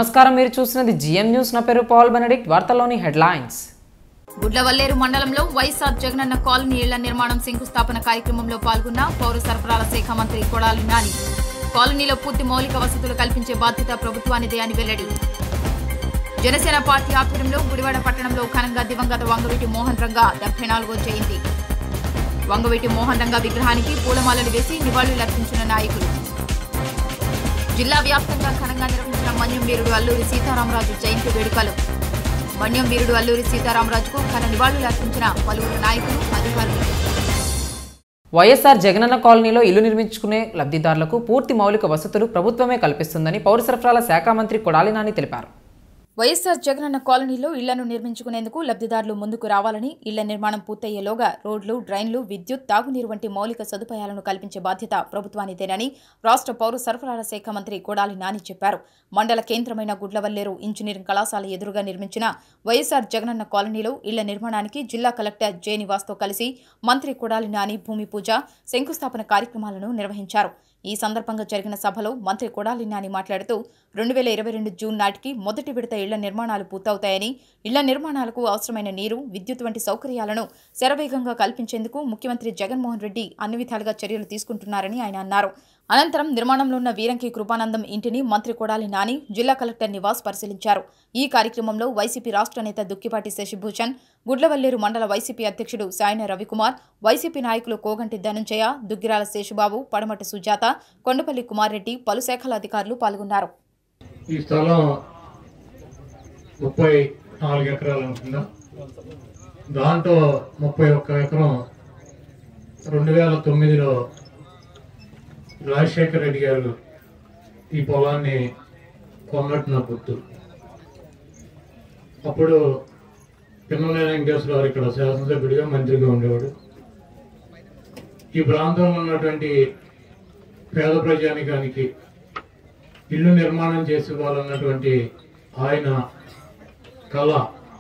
నమస్కారం మీరు చూస్తున్నది జిఎం న్యూస్ నా పేరు పాల్ బెనడిక్ట్ వార్తల్లోని హెడ్లైన్స్ గుడ్లవల్లేరు మండలంలో వైఎస్ఆర్ జగనన్న కాలనీ ఇళ్ల నిర్మాణం శంకుస్థాపన కార్యక్రమంలో పాల్గొన్న పౌర సరఫరాల శాఖ మంత్రి కొడాలి నాని కాలనీలో పూర్తి మౌలిక వసతులు కల్పించే బాధ్యత ప్రభుత్వానిదే అని వెల్లడి జనసేన పార్టీ ఆధ్వర్యంలో గుడివాడ పట్టణంలో ఘనంగా దివంగత వంగవీటి మోహన్ రంగా డెబ్బై నాలుగో జయంతి వంగవీటి మోహన్ రంగా విగ్రహానికి పూలమాలలు వేసి నివాళులర్పించిన నాయకులు జిల్లా వ్యాప్తంగా ఘనంగా నిర్వహించిన మన్యం వీరుడు అల్లూరి సీతారామరాజు జయంతి వేడుకలు మన్యం వీరుడు అల్లూరి సీతారామరాజుకు ఘన నివాళులు అర్పించిన పలువురు నాయకులు అధికారులు వైఎస్ఆర్ జగనన్న కాలనీలో ఇల్లు నిర్మించుకునే లబ్ధిదారులకు పూర్తి మౌలిక వసతులు ప్రభుత్వమే కల్పిస్తుందని పౌర సరఫరాల శాఖ మంత్రి కొడాలి నాని తెలిపారు వైఎస్ఆర్ జగనన్న కాలనీలో ఇళ్లను నిర్మించుకునేందుకు లబ్ధిదారులు ముందుకు రావాలని ఇళ్ల నిర్మాణం పూర్తయ్యేలోగా రోడ్లు డ్రైన్లు విద్యుత్ తాగునీరు వంటి మౌలిక సదుపాయాలను కల్పించే బాధ్యత ప్రభుత్వానిదేనని రాష్ట్ర పౌర సరఫరాల శాఖ మంత్రి కొడాలి నాని చెప్పారు మండల కేంద్రమైన గుడ్లవల్లేరు ఇంజనీరింగ్ కళాశాల ఎదురుగా నిర్మించిన వైఎస్ఆర్ జగనన్న కాలనీలో ఇళ్ల నిర్మాణానికి జిల్లా కలెక్టర్ జె నివాస్తో కలిసి మంత్రి కొడాలి నాని భూమి పూజ శంకుస్థాపన కార్యక్రమాలను నిర్వహించారు ఈ సందర్భంగా జరిగిన సభలో మంత్రి కొడాలి నాని మాట్లాడుతూ రెండు వేల ఇరవై రెండు జూన్ నాటికి మొదటి విడత ఇళ్ల నిర్మాణాలు పూర్తవుతాయని ఇళ్ల నిర్మాణాలకు అవసరమైన నీరు విద్యుత్ వంటి సౌకర్యాలను శరవేగంగా కల్పించేందుకు ముఖ్యమంత్రి జగన్మోహన్ రెడ్డి అన్ని విధాలుగా చర్యలు తీసుకుంటున్నారని ఆయన అన్నారు అనంతరం నిర్మాణంలో ఉన్న వీరంకి కృపానందం ఇంటిని మంత్రి కొడాలి నాని జిల్లా కలెక్టర్ నివాస్ పరిశీలించారు ఈ కార్యక్రమంలో వైసీపీ రాష్ట్ర నేత దుక్కిపాటి శశిభూషణ్ గుడ్లవల్లేరు మండల వైసీపీ అధ్యక్షుడు సాయన రవికుమార్ వైసీపీ నాయకులు కోగంటి ధనుంజయ దుగ్గిరాల శేషుబాబు పడమటి సుజాత కొండపల్లి కుమార్ రెడ్డి పలు శాఖల అధికారులు పాల్గొన్నారు ఈ స్థలం ముప్పై నాలుగు ఎకరాలు అనుకుందా దాంట్లో ముప్పై ఒక్క ఎకరం రెండు వేల తొమ్మిదిలో రాజశేఖర రెడ్డి గారు ఈ పొలాన్ని కొన్నట్టు నాకు గుర్తు అప్పుడు పిన్నలైన వెంకటేశ్వర గారు ఇక్కడ శాసనసభ్యుడిగా మంత్రిగా ఉండేవాడు ఈ ప్రాంతంలో ఉన్నటువంటి పేద ప్రజానికానికి ఇల్లు నిర్మాణం చేసుకోవాలన్నటువంటి ఆయన కళ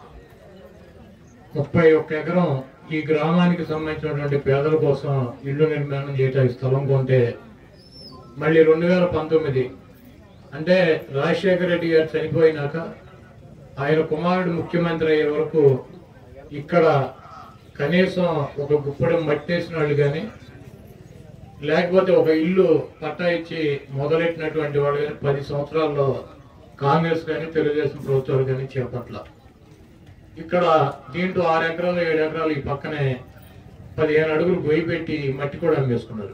ముప్పై ఒక్క ఎకరం ఈ గ్రామానికి సంబంధించినటువంటి పేదల కోసం ఇల్లు నిర్మాణం చేయడానికి స్థలం కొంటే మళ్ళీ రెండు వేల పంతొమ్మిది అంటే రాజశేఖర రెడ్డి గారు చనిపోయినాక ఆయన కుమారుడు ముఖ్యమంత్రి అయ్యే వరకు ఇక్కడ కనీసం ఒక గుప్పడం మట్టేసిన వాళ్ళు కానీ లేకపోతే ఒక ఇల్లు పట్టా ఇచ్చి మొదలెట్టినటువంటి వాడు కానీ పది సంవత్సరాల్లో కాంగ్రెస్ కానీ తెలుగుదేశం ప్రభుత్వాలు కానీ చేపట్ల ఇక్కడ దీంట్లో ఆరు ఎకరాలు ఏడు ఎకరాలు ఈ పక్కనే పదిహేను అడుగులు గొయ్యి పెట్టి మట్టి కూడా అమ్మేసుకున్నారు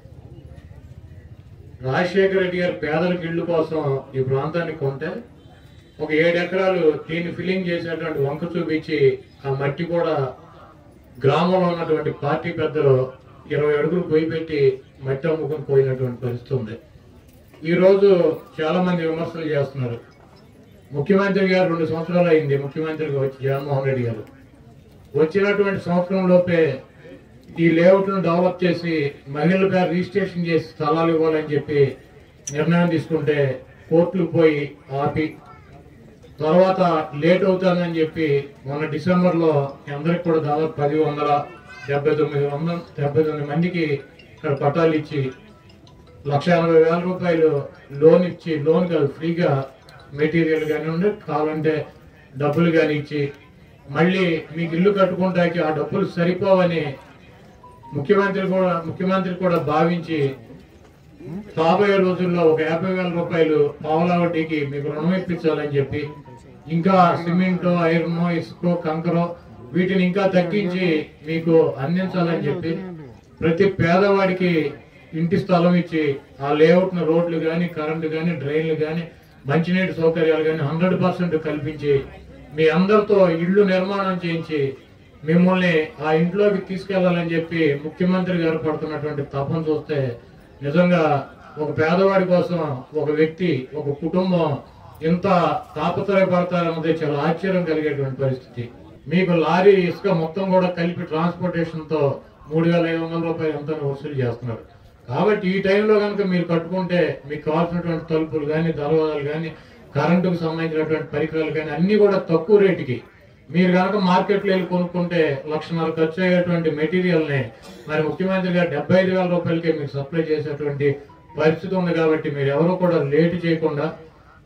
రాజశేఖర రెడ్డి గారు పేదలకు ఇల్లు కోసం ఈ ప్రాంతాన్ని కొంటే ఒక ఏడు ఎకరాలు దీన్ని ఫిల్లింగ్ చేసేటువంటి వంక చూపించి ఆ మట్టి కూడా గ్రామంలో ఉన్నటువంటి పార్టీ పెద్దలు ఇరవై అడుగులు పొయ్యి పెట్టి మట్టి అమ్ముకుని పోయినటువంటి పరిస్థితి ఉంది ఈ రోజు చాలా మంది విమర్శలు చేస్తున్నారు ముఖ్యమంత్రి గారు రెండు సంవత్సరాలు అయింది ముఖ్యమంత్రిగా వచ్చి జగన్మోహన్ రెడ్డి గారు వచ్చినటువంటి సంవత్సరం లోపే ఈ లేఅవుట్ను డెవలప్ చేసి మహిళల పేరు రిజిస్ట్రేషన్ చేసి స్థలాలు ఇవ్వాలని చెప్పి నిర్ణయం తీసుకుంటే కోర్టులు పోయి ఆపి తర్వాత లేట్ అవుతుందని చెప్పి మొన్న డిసెంబర్ లో అందరికి కూడా దాదాపు పది వందల డెబ్బై తొమ్మిది వందల డెబ్బై తొమ్మిది మందికి ఇక్కడ పట్టాలు ఇచ్చి లక్ష ఎనభై వేల రూపాయలు లోన్ ఇచ్చి లోన్ కాదు ఫ్రీగా మెటీరియల్ కానివ్వండి కావాలంటే డబ్బులు కానీ ఇచ్చి మళ్ళీ మీకు ఇల్లు కట్టుకుంటాకి ఆ డబ్బులు సరిపోవని ముఖ్యమంత్రి కూడా ముఖ్యమంత్రి కూడా భావించి రాబోయే రోజుల్లో ఒక యాభై వేల రూపాయలు పావులా వడ్డీకి మీకు రుణం ఇప్పించాలని చెప్పి ఇంకా సిమెంట్ ఐరన్ ఇసుక కంకరో వీటిని ఇంకా తగ్గించి మీకు అందించాలని చెప్పి ప్రతి పేదవాడికి ఇంటి స్థలం ఇచ్చి ఆ లేఅవుట్ రోడ్లు కానీ కరెంటు కానీ డ్రైన్లు కానీ మంచినీటి సౌకర్యాలు కానీ హండ్రెడ్ పర్సెంట్ కల్పించి మీ అందరితో ఇళ్ళు నిర్మాణం చేయించి మిమ్మల్ని ఆ ఇంట్లోకి తీసుకెళ్లాలని చెప్పి ముఖ్యమంత్రి గారు పడుతున్నటువంటి తపన చూస్తే నిజంగా ఒక పేదవాడి కోసం ఒక వ్యక్తి ఒక కుటుంబం ఇంత తాపత్రయపడతారన్నది చాలా ఆశ్చర్యం కలిగేటువంటి పరిస్థితి మీకు లారీ ఇసుక మొత్తం కూడా కలిపి ట్రాన్స్పోర్టేషన్ తో మూడు వేల ఐదు వందల రూపాయలు ఎంత వసూలు చేస్తున్నారు కాబట్టి ఈ టైంలో కనుక మీరు కట్టుకుంటే మీకు కావాల్సినటువంటి తలుపులు కానీ దర్వాజాలు కానీ కరెంటుకు సంబంధించినటువంటి పరికరాలు కానీ అన్ని కూడా తక్కువ రేటుకి మీరు కనుక మార్కెట్లో వెళ్ళి కొనుక్కుంటే లక్షన్నర ఖర్చు అయ్యేటువంటి మెటీరియల్ ని మరి ముఖ్యమంత్రి గారు డెబ్బై ఐదు వేల రూపాయలకే మీకు సప్లై చేసేటువంటి పరిస్థితి ఉంది కాబట్టి మీరు ఎవరు కూడా లేట్ చేయకుండా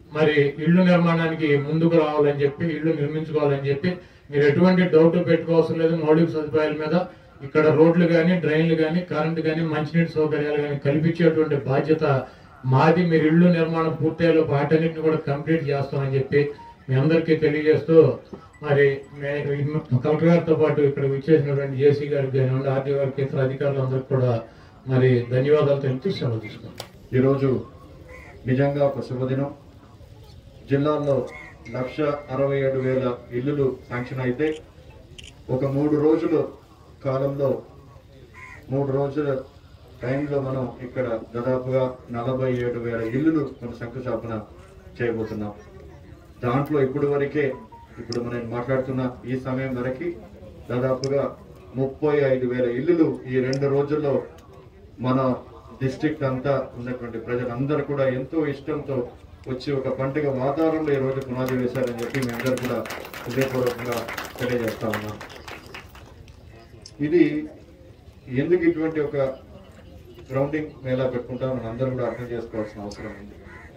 మరి ఇల్లు నిర్మాణానికి ముందుకు రావాలని చెప్పి ఇల్లు నిర్మించుకోవాలని చెప్పి మీరు ఎటువంటి డౌట్ పెట్టుకోవాల్సిన లేదు మౌలిక సదుపాయాల మీద ఇక్కడ రోడ్లు కానీ డ్రైన్లు కానీ కరెంటు కానీ మంచినీటి సౌకర్యాలు కానీ కల్పించేటువంటి బాధ్యత మాది మీరు ఇల్లు నిర్మాణం పూర్తయ్యేలో వాటన్నిటిని కూడా కంప్లీట్ చేస్తామని చెప్పి మీ అందరికీ తెలియజేస్తూ మరి మే- కలెక్టర్ గారితో పాటు ఇక్కడ విచ్చేసినటువంటి జేసీ గారికి కానివ్వండి ఆర్టీ గారికి ఇతర అధికారులందరికీ కూడా మరి ధన్యవాదాలు తెలిపి సెలవు తీసుకుంటాం ఈరోజు నిజంగా ఒక శుభదినం జిల్లాలో లక్ష అరవై ఏడు వేల ఇల్లులు శాంక్షన్ అయితే ఒక మూడు రోజుల కాలంలో మూడు రోజుల టైంలో మనం ఇక్కడ దాదాపుగా నలభై ఏడు వేల ఇల్లులు మనం శంకుస్థాపన చేయబోతున్నాం దాంట్లో ఇప్పుడు వరకే ఇప్పుడు మనం మాట్లాడుతున్న ఈ సమయం వరకు దాదాపుగా ముప్పై ఐదు వేల ఇల్లులు ఈ రెండు రోజుల్లో మన డిస్ట్రిక్ట్ అంతా ఉన్నటువంటి ప్రజలందరూ కూడా ఎంతో ఇష్టంతో వచ్చి ఒక పండుగ వాతావరణంలో ఈ రోజు పునాది వేశారని చెప్పి మేమందరూ కూడా హృదయపూర్వకంగా తెలియజేస్తా ఉన్నాం ఇది ఎందుకు ఇటువంటి ఒక గ్రౌండింగ్ మేళా పెట్టుకుంటాం మనం అందరూ కూడా అర్థం చేసుకోవాల్సిన అవసరం ఉంది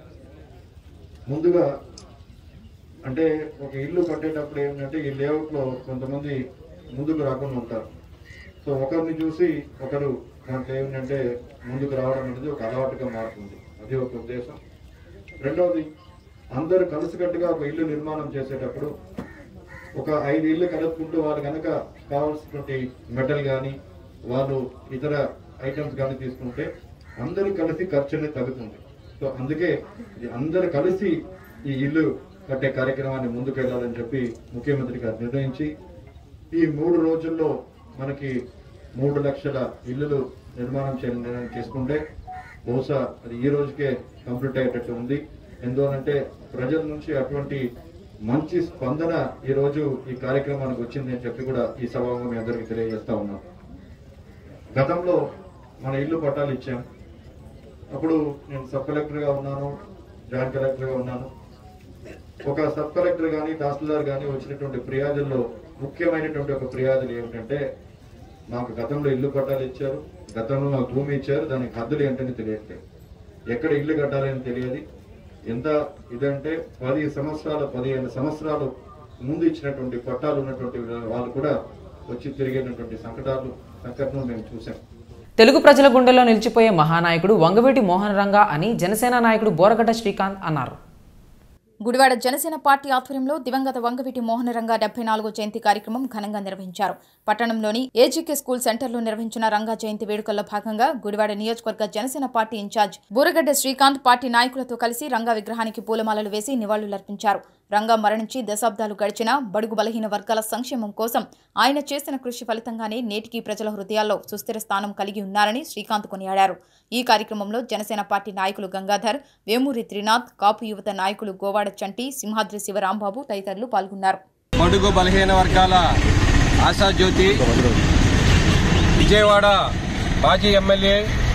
ముందుగా అంటే ఒక ఇల్లు కట్టేటప్పుడు ఏంటంటే ఈ లేఅవుట్ లో కొంతమంది ముందుకు రాకుండా ఉంటారు సో ఒకరిని చూసి ఒకరు దాంట్లో ఏమిటంటే ముందుకు రావడం అనేది ఒక అలవాటుగా మారుతుంది అది ఒక ఉద్దేశం రెండవది అందరూ కలిసికట్టుగా ఒక ఇల్లు నిర్మాణం చేసేటప్పుడు ఒక ఐదు ఇల్లు కలుపుకుంటూ వాళ్ళు కనుక కావాల్సినటువంటి మెటల్ కానీ వాళ్ళు ఇతర ఐటమ్స్ కానీ తీసుకుంటే అందరూ కలిసి ఖర్చు అనేది తగ్గుతుంది సో అందుకే ఇది అందరు కలిసి ఈ ఇల్లు కట్టే కార్యక్రమాన్ని ముందుకు వెళ్ళాలని చెప్పి ముఖ్యమంత్రి గారు నిర్ణయించి ఈ మూడు రోజుల్లో మనకి మూడు లక్షల ఇల్లులు నిర్మాణం చేయాలని నిర్ణయం చేసుకుంటే బహుశా అది ఈ రోజుకే కంప్లీట్ అయ్యేటట్టు ఉంది ఎందువలంటే ప్రజల నుంచి అటువంటి మంచి స్పందన ఈ రోజు ఈ కార్యక్రమానికి వచ్చింది అని చెప్పి కూడా ఈ సభలో మీ అందరికీ తెలియజేస్తా ఉన్నాం గతంలో మన ఇల్లు పట్టాలు ఇచ్చాం అప్పుడు నేను సబ్ కలెక్టర్గా ఉన్నాను జాయింట్ కలెక్టర్గా ఉన్నాను ఒక సబ్ కలెక్టర్ కానీ తహసీల్దార్ కానీ వచ్చినటువంటి ఫిర్యాదుల్లో ముఖ్యమైనటువంటి ఒక ఫిర్యాదులు ఏమిటంటే మాకు గతంలో ఇల్లు పట్టాలు ఇచ్చారు గతంలో మాకు భూమి ఇచ్చారు దానికి హద్దులు ఏంటని తెలియట్లేదు ఎక్కడ ఇల్లు కట్టాలని తెలియదు ఎంత ఇదంటే పది సంవత్సరాలు పదిహేను సంవత్సరాలు ముందు ఇచ్చినటువంటి పట్టాలు ఉన్నటువంటి వాళ్ళు కూడా వచ్చి తిరిగేటటువంటి సంకటాలు సంకటను మేము చూసాం తెలుగు ప్రజల గుండెల్లో నిలిచిపోయే మహానాయకుడు వంగవీటి మోహన్ రంగా అని జనసేన నాయకుడు బోరగడ్డ శ్రీకాంత్ అన్నారు గుడివాడ జనసేన పార్టీ ఆధ్వర్యంలో దివంగత వంగవీటి మోహనరంగ డెబ్బై నాలుగో జయంతి కార్యక్రమం ఘనంగా నిర్వహించారు పట్టణంలోని ఏజీకే స్కూల్ సెంటర్లో నిర్వహించిన రంగా జయంతి వేడుకల్లో భాగంగా గుడివాడ నియోజకవర్గ Janasena party incharge Buragadda Srikanth party నాయకులతో కలిసి రంగా విగ్రహానికి పూలమాలలు వేసి నివాళులర్పించారు రంగా మరణించి దశాబ్దాలు గడిచినా బడుగు బలహీన వర్గాల సంక్షేమం కోసం ఆయన చేసిన కృషి ఫలితంగానే నేటికి ప్రజల హృదయాల్లో సుస్థిర స్థానం కలిగి ఉన్నారని శ్రీకాంత్ కొనియాడారు ఈ కార్యక్రమంలో జనసేన పార్టీ నాయకులు గంగాధర్ వేమూరి త్రినాథ్ కాపు యువత నాయకులు గోవాడ చంటి సింహాద్రి శివరాంబాబు తదితరులు పాల్గొన్నారు బడుగు బలహీన వర్గాల ఆశాజ్యోతి విజయవాడ మాజీ ఎమ్మెల్యే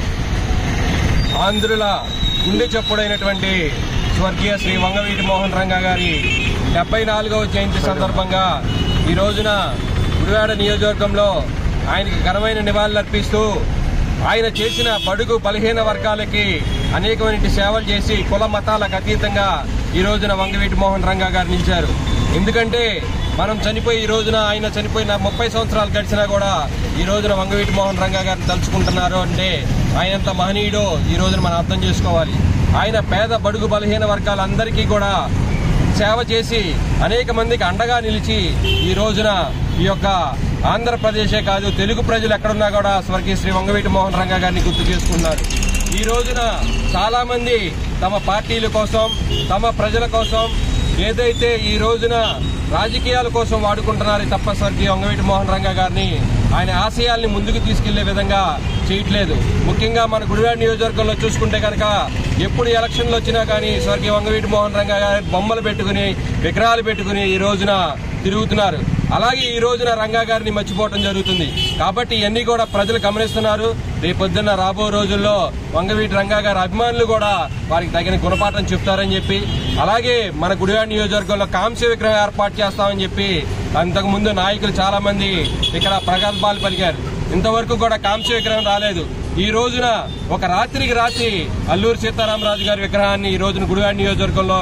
ఆంధ్రుల గుండె చప్పుడైనటువంటి స్వర్గీయ శ్రీ వంగవీటి మోహన్ రంగా గారి డెబ్బై నాలుగవ జయంతి సందర్భంగా ఈ రోజున గుడివాడ నియోజకవర్గంలో ఆయనకి ఘనమైన నివాళులర్పిస్తూ ఆయన చేసిన బడుగు బలహీన వర్గాలకి అనేకమైన సేవలు చేసి కుల మతాలకు అతీతంగా ఈ రోజున వంగవీటి మోహన్ రంగా గారు నిలిచారు ఎందుకంటే మనం చనిపోయి ఈ రోజున ఆయన చనిపోయిన ముప్పై సంవత్సరాలు గడిచినా కూడా ఈ రోజున వంగవీటి మోహన్ రంగా గారిని తలుచుకుంటున్నారు అంటే ఆయనంత మహనీయుడో ఈ రోజున మనం అర్థం చేసుకోవాలి ఆయన పేద బడుగు బలహీన వర్గాలందరికీ కూడా సేవ చేసి అనేక మందికి అండగా నిలిచి ఈ రోజున ఈ యొక్క ఆంధ్రప్రదేశే కాదు తెలుగు ప్రజలు ఎక్కడున్నా కూడా స్వర్గీయ శ్రీ వంగవీటి మోహన్ రంగా గారిని గుర్తు చేసుకున్నారు ఈ రోజున చాలా మంది తమ పార్టీల కోసం తమ ప్రజల కోసం ఏదైతే ఈ రోజున రాజకీయాల కోసం వాడుకుంటున్నారో తప్ప స్వర్గీయ వంగవీటి మోహన్ రంగా గారిని ఆయన ఆశయాల్ని ముందుకు తీసుకెళ్లే విధంగా చేయట్లేదు ముఖ్యంగా మన గుడివాడ నియోజకవర్గంలో చూసుకుంటే కనుక ఎప్పుడు ఎలక్షన్లు వచ్చినా కానీ స్వర్గీయ వంగవీటి మోహన్ రంగా గారి బొమ్మలు పెట్టుకుని విగ్రహాలు పెట్టుకుని ఈ రోజున తిరుగుతున్నారు అలాగే ఈ రోజున రంగా గారిని మర్చిపోవటం జరుగుతుంది కాబట్టి ఇవన్నీ కూడా ప్రజలు గమనిస్తున్నారు రేపొద్దున్న రాబో రోజుల్లో వంగవీటి రంగా గారి అభిమానులు కూడా వారికి తగిన గుణపాఠం చెప్తారని చెప్పి అలాగే మన గుడివాడ నియోజకవర్గంలో కాంస్య విగ్రహం ఏర్పాటు చేస్తామని చెప్పి అంతకు ముందు నాయకులు చాలా మంది ఇక్కడ ప్రగల్భాలు పలికారు ఇంతవరకు కూడా కాంస్య విగ్రహం రాలేదు ఈ రోజున ఒక రాత్రికి రాత్రి అల్లూరు సీతారామరాజు గారి విగ్రహాన్ని ఈ రోజున గుడివాడ నియోజకవర్గంలో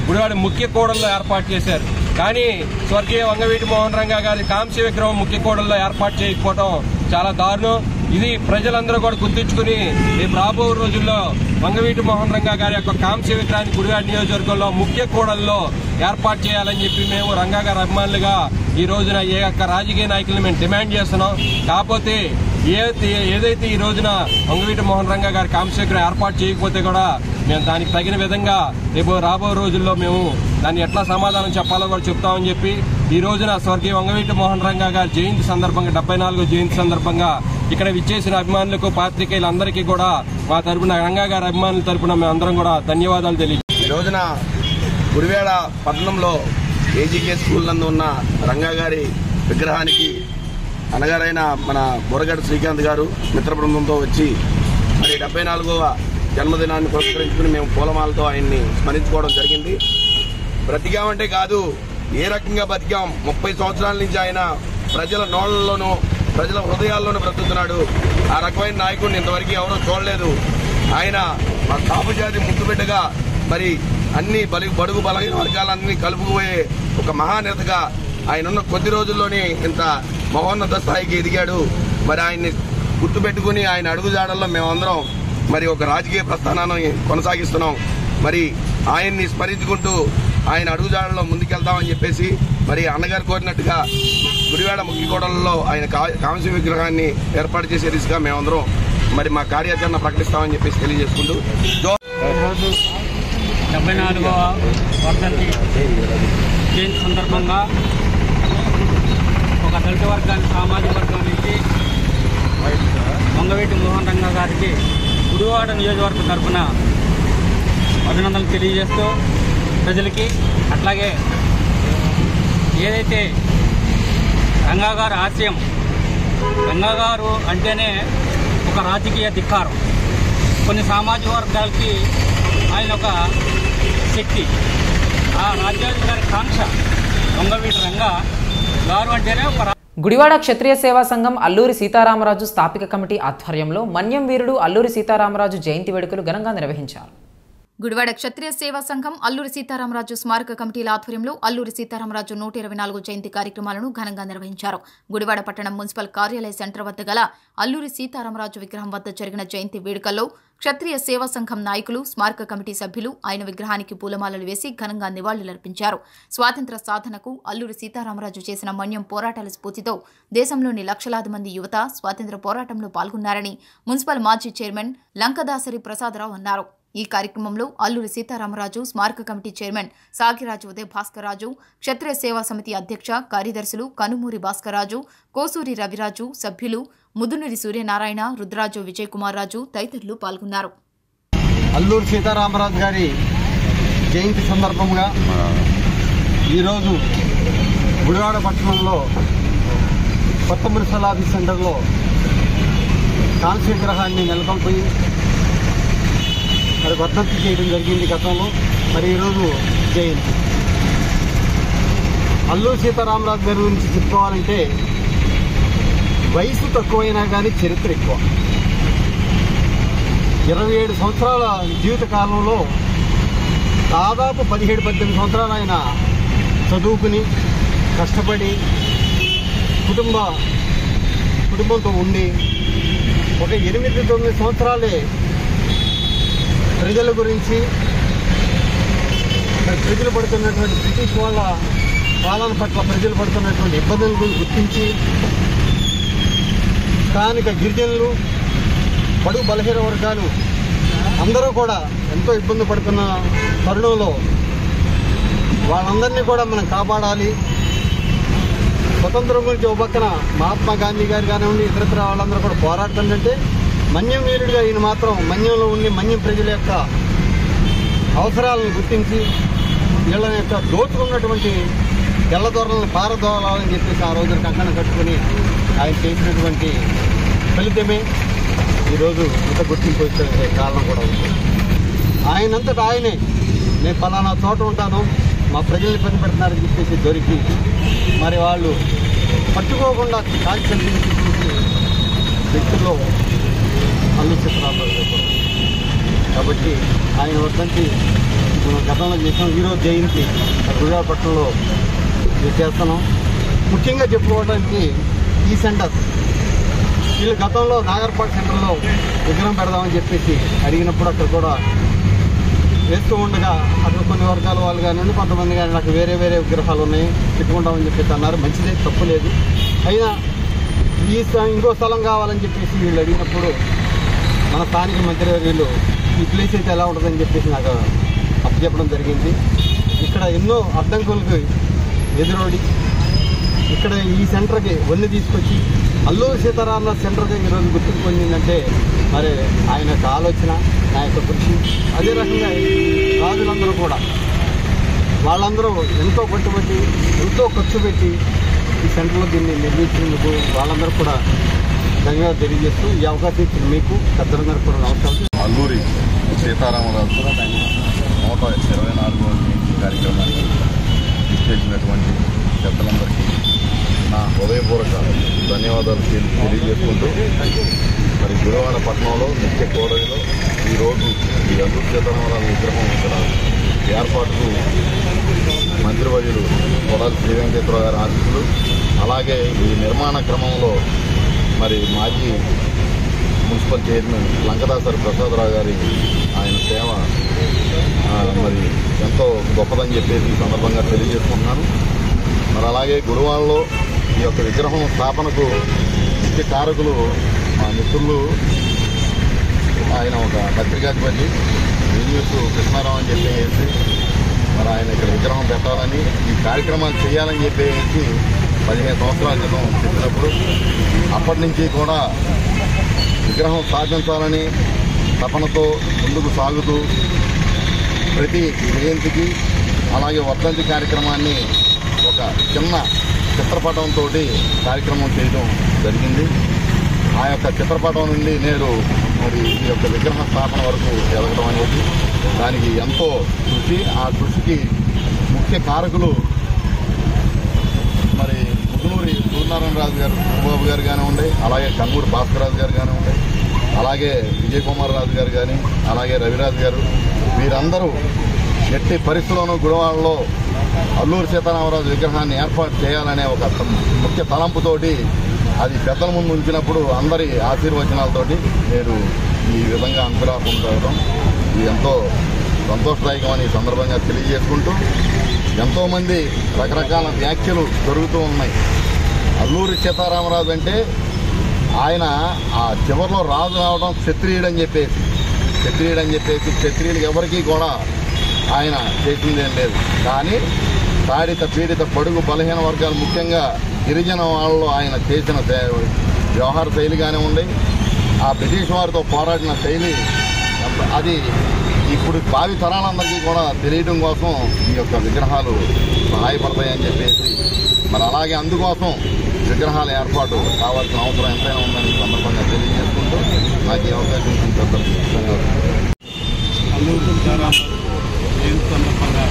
గుడివాడ ముఖ్య కూడల్లో ఏర్పాటు చేశారు కానీ స్వర్గీయ వంగవీటి మోహన్ రంగా గారి కాంస్య విగ్రహం ముఖ్య కూడల్లో ఏర్పాటు చేయకపోవడం చాలా దారుణం ఇది ప్రజలందరూ కూడా గుర్తుంచుకుని రేపు రాబో రోజుల్లో వంగవీటి మోహన్ రంగా గారి యొక్క కాంస్య విగ్రహాన్ని గుడివాడ నియోజకవర్గంలో ముఖ్య కూడల్లో ఏర్పాటు చేయాలని చెప్పి మేము రంగా గారి అభిమానులుగా ఈ రోజున ఏ యొక్క రాజకీయ నాయకులను మేము డిమాండ్ చేస్తున్నాం కాకపోతే ఏ ఏదైతే ఈ రోజున వంగవీటి మోహన్ రంగా గారి కాంస్య విగ్రహం ఏర్పాటు చేయకపోతే కూడా మేము దానికి తగిన విధంగా రేపు రాబో రోజుల్లో మేము దాన్ని ఎట్లా సమాధానం చెప్పాలో కూడా చెప్తామని చెప్పి ఈ రోజున స్వర్గీయ వంగవీటి మోహన్ రంగా గారి జయంతి సందర్భంగా డెబ్బై నాలుగో జయంతి సందర్భంగా ఇక్కడ విచ్చేసిన అభిమానులకు పాత్రికేయులందరికీ కూడా మా తరపున రంగా గారి అభిమానుల తరపున మేము అందరం కూడా ధన్యవాదాలు తెలియ ఈ రోజున గుడివేడ పట్టణంలో ఏజీకే స్కూల్ నందు ఉన్న రంగా గారి విగ్రహానికి అనగారైన మన బొరగడ శ్రీకాంత్ గారు మిత్ర బృందంతో వచ్చి మరి డెబ్బై నాలుగవ జన్మదినాన్ని పురస్కరించుకుని మేము పూలమాలతో ఆయన్ని స్మరించుకోవడం జరిగింది బ్రతికామంటే కాదు ఏ రకంగా బతికాం ముప్పై సంవత్సరాల నుంచి ఆయన ప్రజల నోళ్లలోనూ ప్రజల హృదయాల్లోనూ బ్రతుకుతున్నాడు ఆ రకమైన నాయకుడిని ఇంతవరకు ఎవరూ చూడలేదు ఆయన మా కాపు జాతి ముద్దుబిడ్డగా మరి అన్ని బలి బడుగు బలహీన వర్గాలన్నీ కలుపుకుపోయే ఒక మహానేతగా ఆయన ఉన్న కొద్ది రోజుల్లోనే ఇంత మహోన్నత స్థాయికి ఎదిగాడు మరి ఆయన్ని గుర్తుపెట్టుకుని ఆయన అడుగుజాడల్లో మేమందరం మరి ఒక రాజకీయ ప్రస్థానాన్ని కొనసాగిస్తున్నాం మరి ఆయన్ని స్మరించుకుంటూ ఆయన అడుగుజాడల్లో ముందుకెళ్తామని చెప్పేసి మరి అన్నగారు కోరినట్టుగా గుడివాడ ముఖ్యకోటలలో ఆయన కా- కాంస్య విగ్రహాన్ని ఏర్పాటు చేసే దిశగా మేమందరం మరి మా కార్యాచరణ ప్రకటిస్తామని చెప్పేసి తెలియజేసుకుంటూ జో ఈరోజు డెబ్బై నాలుగవ వర్ధంతి జయంతి సందర్భంగా ఒక దళిత వర్గాన్ని సామాజిక వర్గం నుంచి వంగవీటి మోహన్ రంగా గారికి గుడివాడ నియోజకవర్గం తరఫున అభినందనలు తెలియజేస్తూ ప్రజలకి అట్లాగే ఏదైతే రంగా గారి ఆశయం రంగా గారు అంటేనే ఒక రాజకీయ ధిక్కారం కొన్ని సామాజిక వర్గాలకి ఆయన ఒక శక్తి ఆ రాజ్యాధికారి కాంక్ష వంగవీటి రంగా గారు అంటేనే ఒక రా- గుడివాడ క్షత్రియ సేవా సంఘం అల్లూరి సీతారామరాజు స్థాపిక కమిటీ ఆధ్వర్యంలో మన్యం వీరుడు అల్లూరి సీతారామరాజు జయంతి వేడుకలు ఘనంగా నిర్వహించారు గుడివాడ క్షత్రియ సేవా సంఘం అల్లూరి సీతారామరాజు స్మారక కమిటీల ఆధ్వర్యంలో అల్లూరి సీతారామరాజు నూట ఇరవై నాలుగు జయంతి కార్యక్రమాలను ఘనంగా నిర్వహించారు గుడివాడ పట్టణం మున్సిపల్ కార్యాలయ సెంటర్ వద్ద గల అల్లూరి సీతారామరాజు విగ్రహం వద్ద జరిగిన జయంతి వేడుకల్లో క్షత్రియ సేవా సంఘం నాయకులు స్మారక కమిటీ సభ్యులు ఆయన విగ్రహానికి పూలమాలలు వేసి ఘనంగా నివాళులర్పించారు స్వాతంత్ర సాధనకు అల్లూరి సీతారామరాజు చేసిన మన్యం పోరాటాల స్ఫూర్తితో దేశంలోని లక్షలాది మంది యువత స్వాతంత్ర పోరాటంలో పాల్గొన్నారని మున్సిపల్ మాజీ చైర్మన్ లంకదాసరి ప్రసాదరావు అన్నారు ఈ కార్యక్రమంలో అల్లూరి సీతారామరాజు స్మారక కమిటీ చైర్మన్ సాగిరాజు ఉదయ్ భాస్కర్రాజు క్షత్రియ సేవా సమితి అధ్యక్ష కార్యదర్శులు కనుమూరి భాస్కర్రాజు కోసూరి రవిరాజు సభ్యులు ముదునూరి సూర్యనారాయణ రుద్రాజు విజయ్ కుమార్ రాజు తదితరులు పాల్గొన్నారు అల్లూరు సీతారామరాజు గారి జయంతి సందర్భంగా ఈరోజు గుడివాడ పట్టణంలో కొత్త మున్సిపల్ ఆఫీస్ సెంటర్లో కాంస్య విగ్రహాన్ని నెలకొల్పి మరి వర్ధంతి చేయడం జరిగింది గతంలో మరి ఈరోజు జయంతి అల్లూరు సీతారామరాజు గారి గురించి చెప్పుకోవాలంటే వయసు తక్కువైనా కానీ చరిత్ర ఎక్కువ ఇరవై ఏడు సంవత్సరాల జీవిత కాలంలో దాదాపు పదిహేడు పద్దెనిమిది సంవత్సరాలు ఆయన చదువుకుని కష్టపడి కుటుంబ కుటుంబంతో ఉండి ఒక ఎనిమిది తొమ్మిది సంవత్సరాలే ప్రజల గురించి మరి ప్రజలు పడుతున్నటువంటి బ్రిటిష్ వాళ్ళ పాలన పట్ల ప్రజలు పడుతున్నటువంటి ఇబ్బందుల గురించి గుర్తించి స్థానిక గిరిజనులు బడుగు బలహీన వర్గాలు అందరూ కూడా ఎంతో ఇబ్బంది పడుతున్న తరుణంలో వాళ్ళందరినీ కూడా మనం కాపాడాలి స్వతంత్రం గురించి ఒక పక్కన మహాత్మా గాంధీ గారు కానివ్వండి ఇతరత్ర వాళ్ళందరూ కూడా పోరాడుతుందంటే మన్యం వీరుడిగా ఈయన మాత్రం మన్యంలో ఉండి మన్యం ప్రజల యొక్క అవసరాలను గుర్తించి వీళ్ళ యొక్క దోచుకున్నటువంటి తెల్లదొరలను పారదోలాలని చెప్పేసి ఆ రోజున కంకణం కట్టుకుని ఆయన చేసినటువంటి ఫలితమే ఈరోజు ఇంత గుర్తింపు వచ్చే కారణం కూడా ఉంది ఆయనంతటా ఆయనే నేను పలానా చోట ఉంటాను మా ప్రజల్ని ఇబ్బంది పెడుతున్నారని చెప్పేసి దొరికి మరి వాళ్ళు పట్టుకోకుండా కాల్చి వ్యక్తుల్లో అల్లు చిత్రాలు కాబట్టి ఆయన వద్దంటి మనం గతంలో చేసాం ఈరోజు జయంతి గుడివాడపట్నంలో ఇది చేస్తున్నాం ముఖ్యంగా చెప్పుకోవడానికి ఈ సెంటర్ వీళ్ళు గతంలో నాగర్పాట్ సెంటర్లో విగ్రహం పెడదామని చెప్పేసి అడిగినప్పుడు అక్కడ కూడా వేస్తూ ఉండగా అక్కడ కొన్ని వర్గాల వాళ్ళు కానివ్వండి కొంతమంది కానీ నాకు వేరే వేరే విగ్రహాలు ఉన్నాయి పెట్టుకుంటామని చెప్పేసి అన్నారు మంచిదే తప్పు లేదు అయినా ఈ స్థ- ఇంకో స్థలం కావాలని చెప్పేసి వీళ్ళు అడిగినప్పుడు మన స్థానిక మంత్రివర్యులు ఈ ప్లేస్ అయితే ఎలా ఉంటుందని చెప్పేసి నాకు అప్పచెప్పడం జరిగింది ఇక్కడ ఎన్నో అడ్డంకులకు ఎదురోడి ఇక్కడ ఈ సెంటర్కి వన్ని తీసుకొచ్చి అల్లూరు సీతారామరాజు సెంటర్గా ఈరోజు గుర్తింపు పొందిందంటే మరి ఆయన యొక్క ఆలోచన నా యొక్క కృషి అదే రకంగా ఈ రాజులందరూ కూడా వాళ్ళందరూ ఎంతో పట్టుబట్టి ఎంతో ఖర్చు పెట్టి ఈ సెంటర్లో దీన్ని నిర్మించినందుకు వాళ్ళందరూ కూడా ధన్యవాదాలు తెలియజేస్తూ ఈ అవకాశం ఇచ్చిన మీకు పెద్దలందరూ కూడా నమస్కారం అల్లూరి సీతారామరాజు నూట ఇరవై నాలుగవ జయంతి కార్యక్రమానికి ఇచ్చేసినటువంటి పెద్దలందరికీ నా హృదయపూర్వక ధన్యవాదాలు తెలి- తెలియజేసుకుంటూ మరి గుడివాడ పట్టణంలో నిత్య కోడలిలో ఈరోజు ఈ అల్లూరి సీతారామరాజు విగ్రహం ఇక్కడ ఏర్పాటుకు మంత్రివర్యులు కొడాలి శ్రీ వెంకటేశ్వరరావు గారి ఆశీస్సులు అలాగే ఈ నిర్మాణ క్రమంలో మరి మాజీ మున్సిపల్ చైర్మన్ లంకదాసరి ప్రసాదరావు గారి ఆయన సేవ ఆ, మరి ఎంతో గొప్పదని చెప్పేసి ఈ సందర్భంగా తెలియజేసుకుంటున్నాను మరి అలాగే గురువాల్లో ఈ యొక్క విగ్రహం స్థాపనకు ముఖ్య కారకులు మా మిత్రులు ఆయన ఒక పత్రికాధిపతి న్యూస్ కృష్ణారావు అని చెప్పేసి మరి ఆయన ఇక్కడ విగ్రహం పెట్టాలని ఈ కార్యక్రమాలు చేయాలని చెప్పేసి పదిహేను సంవత్సరాల క్రితం చెప్పినప్పుడు అప్పటి నుంచి కూడా విగ్రహం స్థాపించాలని తపనతో ముందుకు సాగుతూ ప్రతి జయంతికి అలాగే వర్ధంతి కార్యక్రమాన్ని ఒక చిన్న చిత్రపటంతో కార్యక్రమం చేయడం జరిగింది ఆ యొక్క చిత్రపటం నుండి నేడు మరి ఈ యొక్క విగ్రహ స్థాపన వరకు ఎదగడం అనేది దానికి ఎంతో కృషి ఆ కృషికి ముఖ్య కారకులు మరి ముదునూరి సూర్యనారాయణ రాజు గారు చంద్రబాబు గారు కానివ్వండి అలాగే కన్నూరు భాస్కర్ రాజు గారు కానివ్వండి అలాగే విజయ్ కుమార్ రాజు గారు కానీ అలాగే రవిరాజు గారు వీరందరూ ఎట్టి పరిస్థితుల్లోనూ గుడివాడలో అల్లూరు సీతారామరాజు విగ్రహాన్ని ఏర్పాటు చేయాలనే ఒక ముఖ్య తలంపుతోటి అది పెద్దల ముందు ఉంచినప్పుడు అందరి ఆశీర్వచనాలతోటి నేను ఈ విధంగా అంకురాపం జరగడం ఇది ఎంతో సంతోషదాయకమని ఈ సందర్భంగా తెలియజేసుకుంటూ ఎంతోమంది రకరకాల వ్యాఖ్యలు జరుగుతూ ఉన్నాయి అల్లూరి సీతారామరాజు అంటే ఆయన ఆ చివరిలో రాజు రావడం క్షత్రియుడని చెప్పేసి క్షత్రియుడని చెప్పేసి క్షత్రియులు ఎవరికీ కూడా ఆయన చేసిందేం లేదు కానీ తాడిత పీడిత పొడుగు బలహీన వర్గాలు ముఖ్యంగా గిరిజన వాళ్ళలో ఆయన చేసిన సే- వ్యవహార శైలి కానివ్వండి ఆ బ్రిటిష్ వారితో పోరాడిన శైలి ఎంత- అది ఇప్పుడు భావి తరాలందరికీ కూడా తెలియడం కోసం ఈ యొక్క విగ్రహాలు సహాయపడతాయని చెప్పేసి మరి అలాగే అందుకోసం విగ్రహాల ఏర్పాటు కావాల్సిన అవసరం ఎంతైనా ఉందని ఈ సందర్భంగా తెలియజేసుకుంటూ నాకు ఈ అవకాశం ఇచ్చిన పెద్దలకు ధన్యవాదాలు అల్లూరు సీతారామరాజు జయంతి సందర్భంగా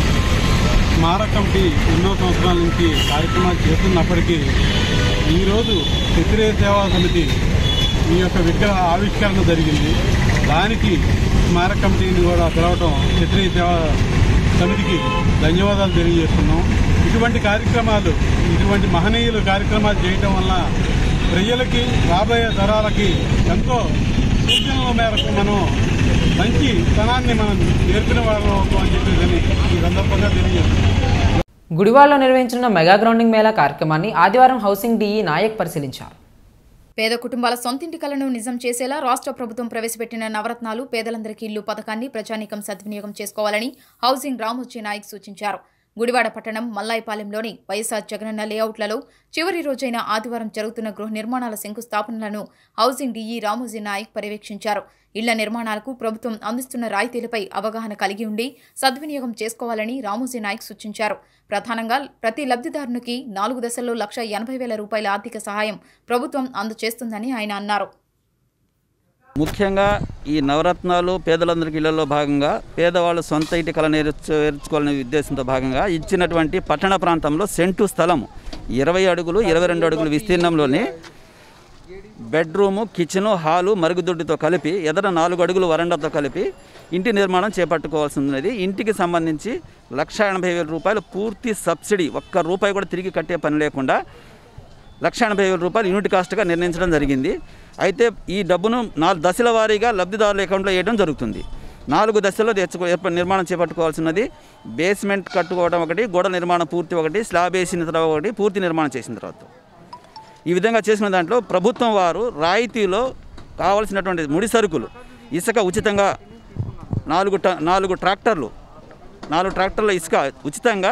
స్మారక కమిటీ ఎన్నో సంవత్సరాల నుంచి కార్యక్రమాలు చేస్తున్నప్పటికీ ఈరోజు క్షత్రియ సేవా సమితి ఈ యొక్క విగ్రహ ఆవిష్కరణ జరిగింది దానికి స్మారక కమిటీని కూడా పిలవటం క్షత్రియ సేవా సమితికి ధన్యవాదాలు తెలియజేస్తున్నాం ఇటువంటి కార్యక్రమాలు ఇటువంటి మహనీయులు కార్యక్రమాలు చేయటం వల్ల ప్రజలకి రాబోయే తరాలకి ఎంతో సూచనల మేరకు మనం మంచి తనాన్ని మనం నేర్పిన వాళ్ళం అవుతాం అని చెప్పేసి ఈ సందర్భంగా తెలియజేస్తున్నాం గుడివాడలో నిర్వహించిన మెగా గ్రౌండింగ్ మేళా కార్యక్రమాన్ని ఆదివారం హౌసింగ్ డిఈ నాయక్ పరిశీలించారు పేద కుటుంబాల సొంతింటి కలను నిజం చేసేలా రాష్ట్ర ప్రభుత్వం ప్రవేశపెట్టిన నవరత్నాలు పేదలందరికీ ఇల్లు పథకాన్ని ప్రజానీకం సద్వినియోగం చేసుకోవాలని హౌసింగ్ రామోజీ నాయక్ సూచించారు గుడివాడ పట్టణం మల్లాయిపాలెంలోని వైఎస్ఆర్ జగనన్న లేఅవుట్లలో చివరి రోజైన ఆదివారం జరుగుతున్న గృహ నిర్మాణాల శంకుస్థాపనలను హౌసింగ్ డీఈ రామోజీ నాయక్ పర్యవేక్షించారు ఇళ్ల నిర్మాణాలకు ప్రభుత్వం అందిస్తున్న రాయితీలపై అవగాహన కలిగి ఉండి సద్వినియోగం చేసుకోవాలని రామోజీ నాయక్ సూచించారు ప్రధానంగా ప్రతి లబ్ధిదారునికి నాలుగు దశల్లో లక్ష ఎనభై వేల రూపాయల ఆర్థిక సహాయం ప్రభుత్వం అందజేస్తుందని ఆయన అన్నారు ముఖ్యంగా ఈ నవరత్నాలు పేదలందరికీ ఇళ్లలో భాగంగా పేదవాళ్ళు సొంత ఇంటి కళ నేర్చు నేర్చుకోవాలనే ఉద్దేశంతో భాగంగా ఇచ్చినటువంటి పట్టణ ప్రాంతంలో సెంటు స్థలం ఇరవై అడుగులు ఇరవై రెండు అడుగుల విస్తీర్ణంలోనే బెడ్రూము కిచెను హాలు మరుగుదొడ్డితో కలిపి ఎదర నాలుగు అడుగులు వరండాతో కలిపి ఇంటి నిర్మాణం చేపట్టుకోవాల్సి ఉన్నది ఇంటికి సంబంధించి లక్ష ఎనభై వేల రూపాయలు పూర్తి సబ్సిడీ ఒక్క రూపాయి కూడా తిరిగి కట్టే పని లేకుండా లక్ష ఎనభై వేల రూపాయలు యూనిట్ కాస్ట్గా నిర్ణయించడం జరిగింది అయితే ఈ డబ్బును నాలుగు దశల వారీగా లబ్ధిదారుల అకౌంట్లో వేయడం జరుగుతుంది నాలుగు దశల్లో తెచ్చుకో ఏర్ప- నిర్మాణం చేపట్టుకోవాల్సినది బేస్మెంట్ కట్టుకోవడం ఒకటి గోడ నిర్మాణం పూర్తి ఒకటి స్లాబ్ వేసిన తర్వాత ఒకటి పూర్తి నిర్మాణం చేసిన తర్వాత ఈ విధంగా చేసిన దాంట్లో ప్రభుత్వం వారు రాయితీలో కావలసినటువంటి ముడి సరుకులు ఇసుక ఉచితంగా నాలుగు ట నాలుగు ట్రాక్టర్లు నాలుగు ట్రాక్టర్ల ఇసుక ఉచితంగా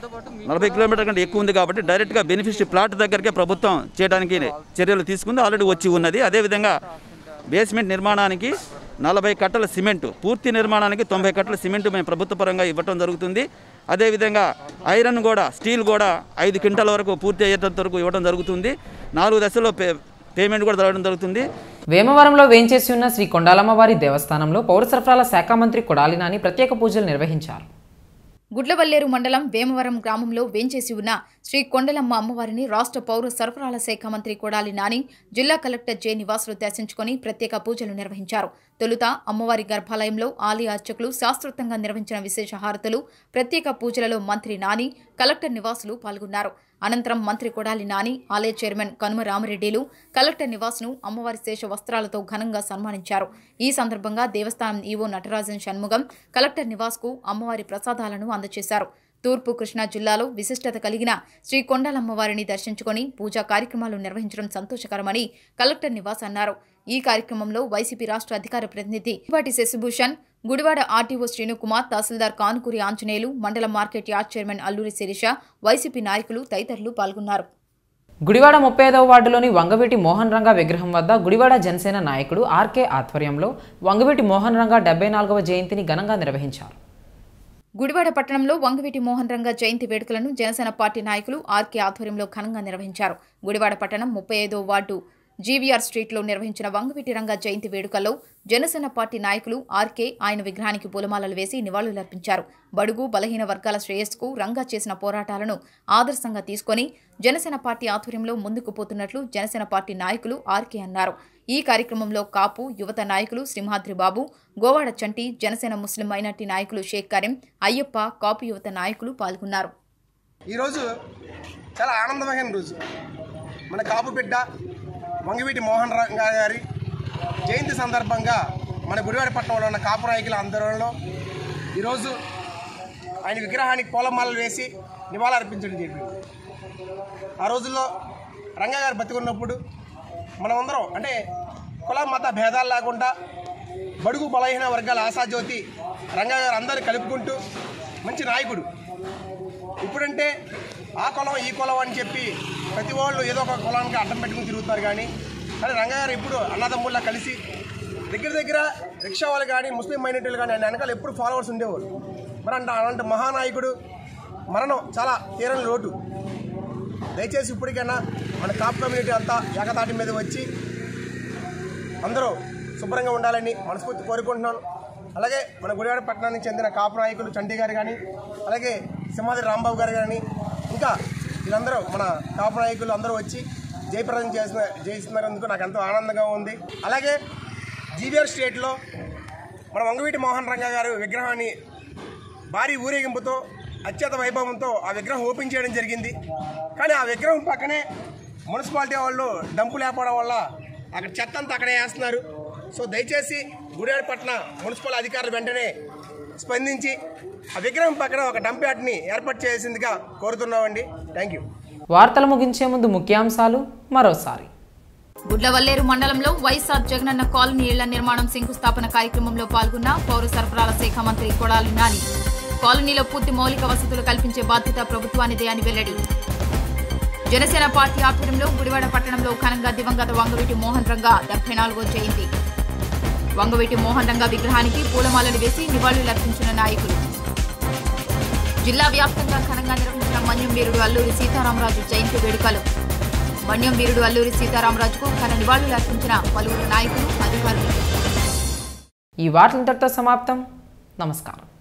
నలభై కిలోమీటర్ కంటే ఎక్కువ ఉంది కాబట్టి డైరెక్ట్గా బెనిఫిషరీ ప్లాట్ దగ్గరికే ప్రభుత్వం చేయడానికి చర్యలు తీసుకుంది ఆల్రెడీ వచ్చి ఉన్నది అదేవిధంగా బేస్మెంట్ నిర్మాణానికి నలభై కట్టల సిమెంటు పూర్తి నిర్మాణానికి తొంభై కట్టల సిమెంటు మేము ప్రభుత్వ పరంగా ఇవ్వటం జరుగుతుంది అదేవిధంగా ఐరన్ కూడా స్టీల్ కూడా ఐదు క్వింటాల వరకు పూర్తి అయ్యేటంత వరకు ఇవ్వడం జరుగుతుంది నాలుగు దశల్లో పే పేమెంట్ కూడా జరగడం జరుగుతుంది వేమవరంలో వేంచేసి ఉన్న శ్రీ కొండాలమ్మవారి దేవస్థానంలో పౌర సరఫరాల శాఖ మంత్రి కొడాలి నాని ప్రత్యేక పూజలు నిర్వహించారు గుడ్లవల్లేరు మండలం వేమవరం గ్రామంలో వేంచేసి ఉన్న శ్రీ కొండలమ్మ అమ్మవారిని రాష్ట్ర పౌర సరఫరాల శాఖ మంత్రి కొడాలి నాని జిల్లా కలెక్టర్ జె నివాసులు దర్శించుకొని ప్రత్యేక పూజలు నిర్వహించారు తొలుత అమ్మవారి గర్భాలయంలో ఆలయ అర్చకులు శాస్త్రోక్తంగా నిర్వహించిన విశేష హారతులు ప్రత్యేక పూజలలో మంత్రి నాని కలెక్టర్ నివాసులు పాల్గొన్నారు అనంతరం మంత్రి కొడాలి నాని ఆలయ చైర్మన్ కనుమ రామరెడ్డిలు కలెక్టర్ నివాస్ను అమ్మవారి శేష వస్త్రాలతో ఘనంగా సన్మానించారు ఈ సందర్భంగా దేవస్థానం ఈవో నటరాజన్ షణ్ముగం కలెక్టర్ నివాస్కు అమ్మవారి ప్రసాదాలను అందజేశారు తూర్పు కృష్ణా జిల్లాలో విశిష్టత కలిగిన శ్రీ కొండలమ్మవారిని దర్శించుకొని పూజా కార్యక్రమాలు నిర్వహించడం సంతోషకరమని కలెక్టర్ నివాస్ అన్నారు ఈ కార్యక్రమంలో వైసీపీ రాష్ట్ర అధికార ప్రతినిధి వాటి శశిభూషణ్ గుడివాడ ఆర్టీఓ శ్రీనుకుమార్ తహసీల్దార్ కానుకూరి ఆంజనేయులు మండల market yard chairman Alluri Sirisha YCP నాయకులు తదితరులు పాల్గొన్నారు గుడివాడ ముప్పై ఐదవ వార్డులోని వంగవీటి మోహన్ రంగా విగ్రహం వద్ద గుడివాడ జనసేన నాయకుడు ఆర్కే ఆధ్వర్యంలో వంగవీటి మోహన్ రంగా డెబ్బై నాలుగవ జయంతిని ఘనంగా నిర్వహించారు గుడివాడ పట్టణంలో వంగవీటి మోహన్ రంగ జయంతి వేడుకలను జనసేన పార్టీ నాయకులు ఆర్కే ఆధ్వర్యంలో ఘనంగా నిర్వహించారు గుడివాడ పట్టణం ముప్పై ఐదో వార్డు జీవీఆర్ స్ట్రీట్లో నిర్వహించిన వంగవీటి రంగ జయంతి వేడుకల్లో జనసేన పార్టీ నాయకులు ఆర్కే ఆయన విగ్రహానికి పూలమాలలు వేసి నివాళులర్పించారు బడుగు బలహీన వర్గాల శ్రేయస్సుకు రంగా చేసిన పోరాటాలను ఆదర్శంగా తీసుకొని జనసేన పార్టీ ఆధ్వర్యంలో ముందుకు పోతున్నట్లు జనసేన పార్టీ నాయకులు ఆర్కే అన్నారు ఈ కార్యక్రమంలో కాపు యువత నాయకులు సింహాద్రి బాబు గోవాడ చంటి జనసేన ముస్లిం మైనార్టీ నాయకులు షేక్ కరీం అయ్యప్ప కాపు యువత నాయకులు పాల్గొన్నారు ఈరోజు చాలా ఆనందమైన రోజు మన కాపు బిడ్డ వంగవీటి మోహన్ రంగా గారి జయంతి సందర్భంగా మన గుడివాడ పట్టణంలో ఉన్న కాపు నాయకుల ఆందోళనలో ఈరోజు ఆయన విగ్రహానికి పూలమాలలు వేసి నివాళులర్పించడం జరిగింది ఆ రోజుల్లో రంగా గారు బతికున్నప్పుడు మనమందరం అంటే కుల మత భేదాలు లేకుండా బడుగు బలహీన వర్గాల ఆశాజ్యోతి రంగా గారు అందరూ కలుపుకుంటూ మంచి నాయకుడు ఇప్పుడంటే ఆ కులం ఈ కులం అని చెప్పి ప్రతి వాళ్ళు ఏదో ఒక కులానికి అడ్డం పెట్టుకుని తిరుగుతున్నారు కానీ కానీ రంగగారు ఇప్పుడు అన్నదమ్ముల్లా కలిసి దగ్గర దగ్గర రిక్షా వాళ్ళు కానీ ముస్లిం మైనార్టీలు కానీ ఆయన వెనకాల ఎప్పుడు ఫాలోవర్స్ ఉండేవారు మరి అంట అలాంటి మహానాయకుడు మరణం చాలా తీరని లోటు దయచేసి ఇప్పటికైనా మన కాపు కమ్యూనిటీ అంతా ఏకతాటి మీద వచ్చి అందరూ శుభ్రంగా ఉండాలని మనస్ఫూర్తి కోరుకుంటున్నాను అలాగే మన గుడివాడ పట్టణానికి చెందిన కాపు నాయకులు చంటి గారు కానీ అలాగే సింహాద్రి రాంబాబు గారు కానీ ఇంకా వీళ్ళందరూ మన కాపు నాయకులు అందరూ వచ్చి జయప్రదం చేసిన చేస్తున్నందుకు నాకు ఎంతో ఆనందంగా ఉంది అలాగే జీవీఆర్ స్టేట్లో మన వంగవీటి మోహన్ రంగా గారు విగ్రహాన్ని భారీ ఊరేగింపుతో అత్యంత వైభవంతో ఆ విగ్రహం ఓపెన్ చేయడం జరిగింది కానీ ఆ విగ్రహం పక్కనే మున్సిపాలిటీ వాళ్ళు డంపు లేకపోవడం వల్ల అక్కడ చెత్త అంతా అక్కడే వేస్తున్నారు సో దయచేసి గుడివాడపట్న మున్సిపల్ అధికారులు వెంటనే స్పందించి ఆ విగ్రహం పక్కన ఒక డంప్ యార్డ్ని ఏర్పాటు చేసిందిగా కోరుతున్నామండి థ్యాంక్ యూ వార్తలు ముగించే ముందు ముఖ్యాంశాలు మరోసారి గుడ్లవల్లేరు మండలంలో వైఎస్ఆర్ జగనన్న కాలనీ ఇళ్ల నిర్మాణం శంకుస్థాపన కార్యక్రమంలో పాల్గొన్న పౌర సరఫరాల శాఖ మంత్రి కొడాలి నాని కాలనీలో పూర్తి మౌలిక వసతులు కల్పించే బాధ్యత ప్రభుత్వానిదే అని వెల్లడి జనసేన పార్టీ ఆధ్వర్యంలో గుడివాడ పట్టణంలో ఘనంగా దివంగత వంగవీటి మోహన్ రంగా డెబ్బై నాలుగో జయంతి వంగవీటి మోహన్ రంగా విగ్రహానికి పూలమాలలు వేసి నివాళులర్పించిన నాయకులు జిల్లా వ్యాప్తంగా ఘనంగా నిర్వహించిన మన్యం వీరుడు అల్లూరి సీతారామరాజు జయంతి వేడుకలు మన్యం వీరుడు అల్లూరి సీతారామరాజుకు ఘన నివాళులు అర్పించిన పలువురు నాయకులు అధికారులు ఈ వార్తలు ఇంతటితో సమాప్తం నమస్కారం